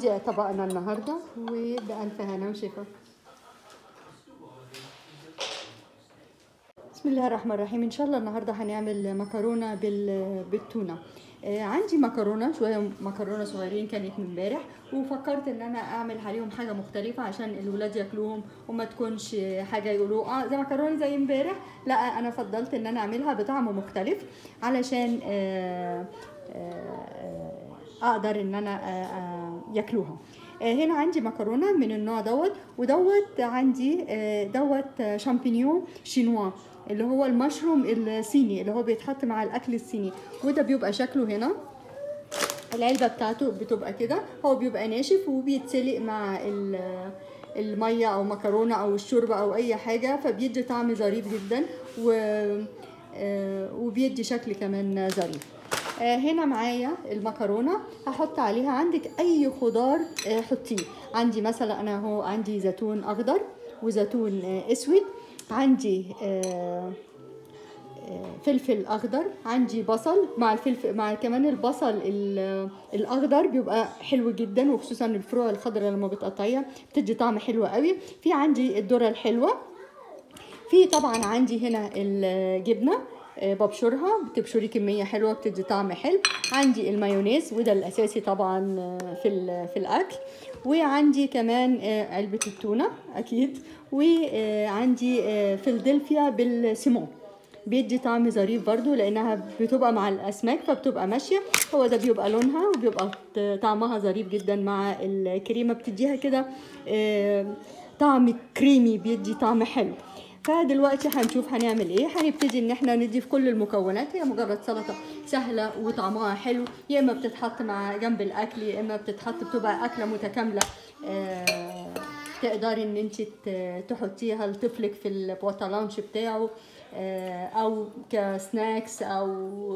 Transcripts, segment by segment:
ادي طبقنا النهارده وبألف هنا وشفا بسم الله الرحمن الرحيم ان شاء الله النهارده هنعمل مكرونه بال... بالتونه آه عندي مكرونه شويه مكرونه صغيرين كانت من امبارح وفكرت ان انا اعمل عليهم حاجه مختلفه عشان الولاد ياكلوهم وما تكونش حاجه يقولوا اه زي مكرونه زي امبارح لا انا فضلت ان انا اعملها بطعم مختلف علشان آه آه اقدر ان انا آه آه ياكلوها آه هنا عندي مكرونه من النوع دوت ودوت عندي آه دوت شامبينيون شينوا اللي هو المشروم الصيني اللي هو بيتحط مع الاكل الصيني وده بيبقى شكله هنا العلبه بتاعته بتبقى كده هو بيبقى ناشف وبيتسلق مع الميه او مكرونه او الشوربه او اي حاجه فبيدي طعم ظريف جدا و وبيدي شكل كمان ظريف هنا معايا المكرونه هحط عليها عندك اي خضار حطيه عندي مثلا انا هو عندي زيتون اخضر وزيتون اسود عندي فلفل اخضر عندي بصل مع الفلفل مع كمان البصل الاخضر بيبقى حلو جدا وخصوصا الفروع الخضراء لما بتقطعيها بتدي طعم حلو قوي في عندي الذره الحلوه في طبعا عندي هنا الجبنه ببشرها بتبشري كميه حلوه بتدي طعم حلو عندي المايونيز وده الاساسي طبعا في في الاكل وعندي كمان علبه التونه اكيد وعندي فيلادلفيا بالسيمون بيدي طعم ظريف برضو لانها بتبقى مع الاسماك فبتبقى ماشيه هو ده بيبقى لونها وبيبقى طعمها ظريف جدا مع الكريمه بتديها كده طعم كريمي بيدي طعم حلو فدلوقتي هنشوف هنعمل ايه هنبتدي ان احنا نضيف كل المكونات هي مجرد سلطه سهله وطعمها حلو يا اما بتتحط مع جنب الاكل يا اما بتتحط بتبقى اكله متكامله آه تقدري ان انت تحطيها لطفلك في البوتا لانش بتاعه آه او كسناكس او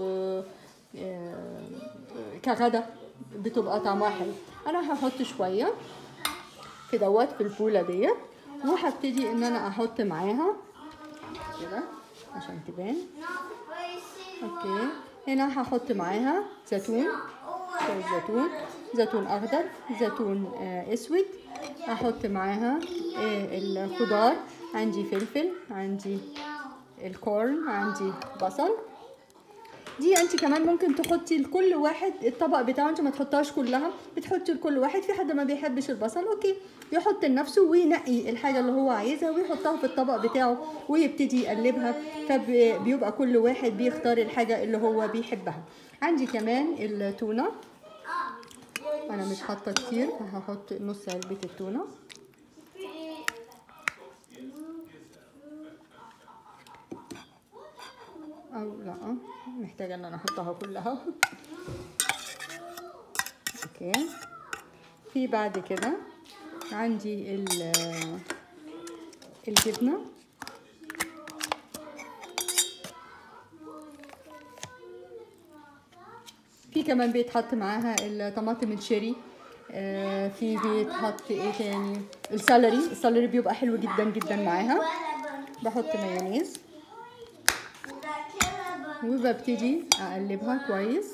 آه كغدا بتبقى طعمها حلو انا هحط شويه في دوت في الفوله ديت وهبتدي ان انا احط معاها كده عشان تبان اوكي هنا هحط معاها زيتون شويه زيتون زيتون اخضر زيتون آه اسود احط معاها آه الخضار عندي فلفل عندي الكورن عندي بصل دي انت كمان ممكن تحطي لكل واحد الطبق بتاعه انت ما تحطهاش كلها بتحطي لكل واحد في حد ما بيحبش البصل اوكي يحط لنفسه وينقي الحاجه اللي هو عايزها ويحطها في الطبق بتاعه ويبتدي يقلبها فبيبقى كل واحد بيختار الحاجه اللي هو بيحبها عندي كمان التونه انا مش حاطه كتير فهحط نص علبه التونه او لا محتاجه ان انا احطها كلها اوكي في بعد كده عندي الجبنه في كمان بيتحط معاها الطماطم الشيري آه في بيتحط ايه تاني السلري السلري بيبقى حلو جدا جدا معاها بحط مايونيز وببتدي اقلبها كويس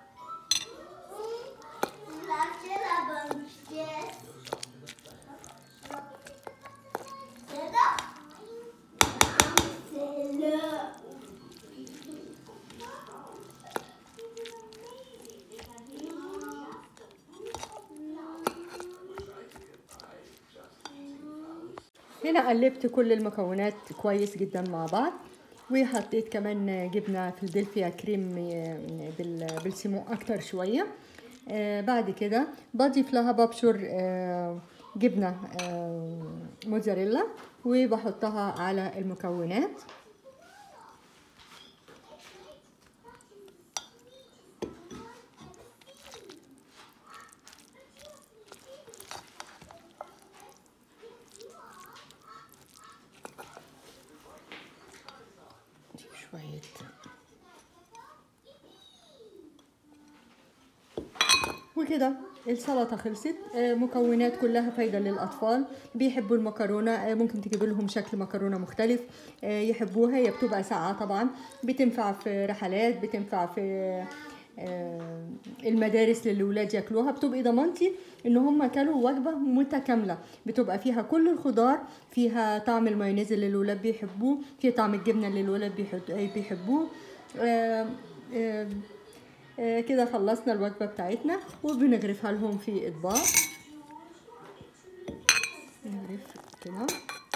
هنا قلبت كل المكونات كويس جدا مع بعض وحطيت كمان جبنه فيلادلفيا كريم بالسيمون اكتر شويه آه بعد كده بضيف لها ببشر آه جبنه آه موزاريلا وبحطها على المكونات شوية وكده السلطة خلصت آه، مكونات كلها فايدة للأطفال بيحبوا المكرونة آه، ممكن تجيب لهم شكل مكرونة مختلف آه، يحبوها هي بتبقى ساقعة طبعا بتنفع في رحلات بتنفع في آه، المدارس للولاد ياكلوها بتبقي ضمنتي ان هم كلوا وجبه متكامله بتبقى فيها كل الخضار فيها طعم المايونيز اللي الولاد بيحبوه فيها طعم الجبنه اللي الولاد بيحب- بيحبوه آه، آه، آه، كده خلصنا الوجبه بتاعتنا وبنغرفها لهم في اطباق نغرف كده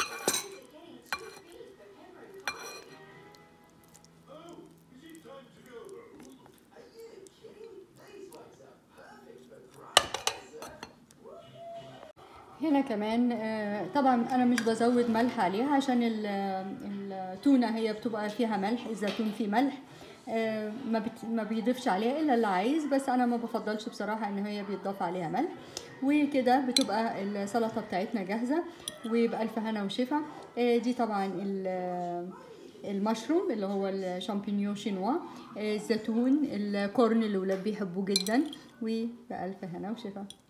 هنا كمان آه، طبعا انا مش بزود ملح عليها عشان ال- التونه هي بتبقى فيها ملح الزيتون فيه ملح آه، ما بت... ما بيضيفش عليها الا اللي عايز بس انا ما بفضلش بصراحه ان هي بيتضاف عليها ملح وكده بتبقى السلطه بتاعتنا جاهزه وبألف هنا وشفا آه، دي طبعا ال- المشروم اللي هو الشامبينيون شينوا آه، الزيتون الكورن اللي الولاد بيحبوه جدا وبألف هنا وشفا